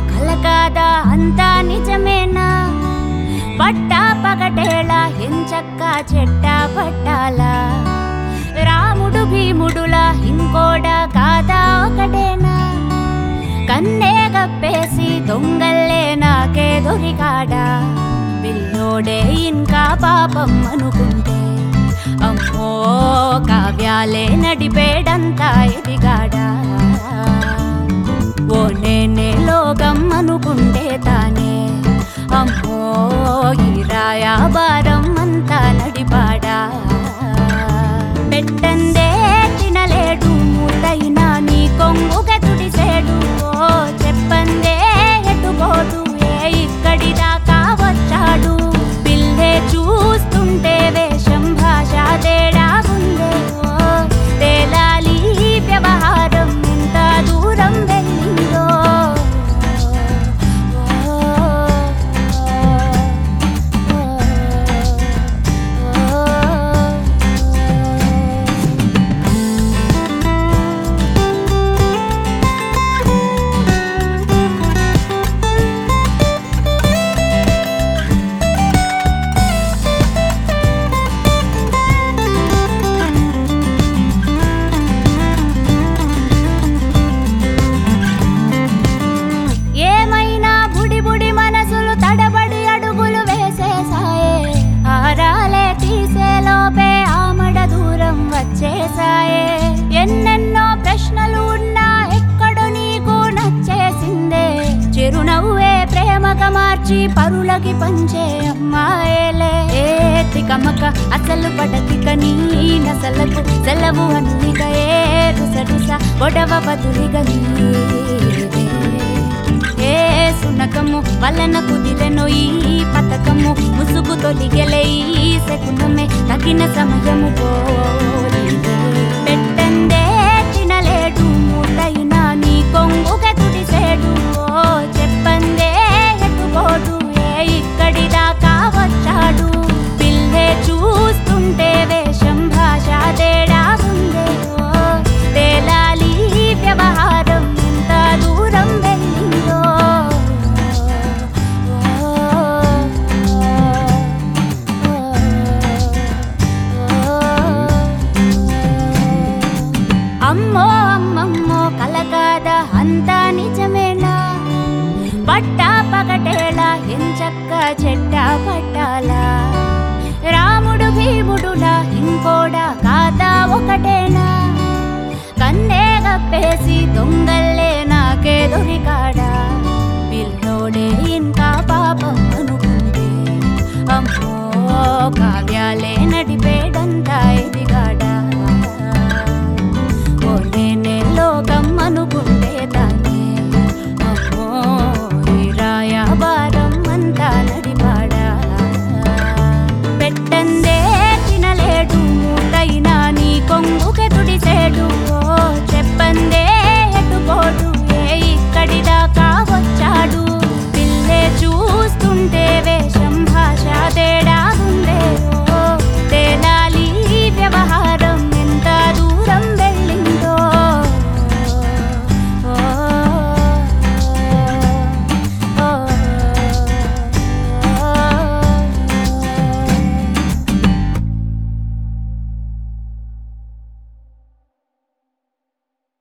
కల కాదా అంతా నిజమేనా పట్టా పగటేళ ఎంచక్క చెట్ట పట్టాలా రాముడు భీముడులా ఇంకోడా కాదా ఒకటేనా కన్నే గప్పేసి దొంగల్లే నాకే దొరికాడా పిల్లోడే ఇంకా పాపం అనుకుంటే అమ్మో కావ్యాలే నడిపేడంతా ఎదిగాడా ఓ నేనే లోకం అనుకుంటే తానే అమ్మో ఈ రాయాబారం అంతా నడిపాడా పెట్టందే తినలేడు మూతైనా నీ కొంగుగా తుడిసేడు ఓ చెప్పందే ఎటుపోదు ఏ ఇక్కడి దాకా వచ్చాడు పిల్లే చూస్తుంటే వేషం భాష తేడా ఉందే ఓ తేలాలి ఈ వ్యవహారం ఎంత దూరం వెళ్ళిందో ఓ, ఓ, ఓ. ఏమైనా బుడి బుడి మనసులు తడబడి అడుగులు వేసేసాయే ఆరాలే తీసే లోపే ఆమడ దూరం వచ్చేసాయే ఎన్నెన్నో ప్రశ్నలు ఉన్నా ఎక్కడో నీకు నచ్చేసిందే చిరునవ్వే ప్రేమగా మార్చి పరులకి పంచే అమ్మాయేలే ఏ తికమక అసలు పడతిక నీ నసలకు సెలవు అన్నిక ఏ రుస రుస గొడవ బదులిగా నీదే. ఏ సునకము వలన కుదిరెను ఈ పతకము ముసుగు తొలిగెలే ఈ శకునమే తగిన సమయము పోలిదే. పెట్టందే తినలేడు మూటైనా నీ కొంగుగా తుడిసేడు ఓ చెప్పందే ఎటుపోడు ఏ ఇక్కడి దాకా వచ్చాడు పిల్లే చూస్తుంటే వేషం భాష తేడా ఉందే ఓ తేలాలి ఈ వ్యవహారం ఎంత దూరం వెళ్ళిందో అమ్మో అమ్మమ్మో కలగాద అంతా నిజమేనా పట్టా పగటేళ ఎంచక్క చెట్ట పట్టాలా రాముడు భీముడులా ఇంకోడా కాదా ఒకటేనా కన్నే గప్పేసి దొంగల్లే నాకే దొరికాడా పిల్లోడే ఇంకా పాపం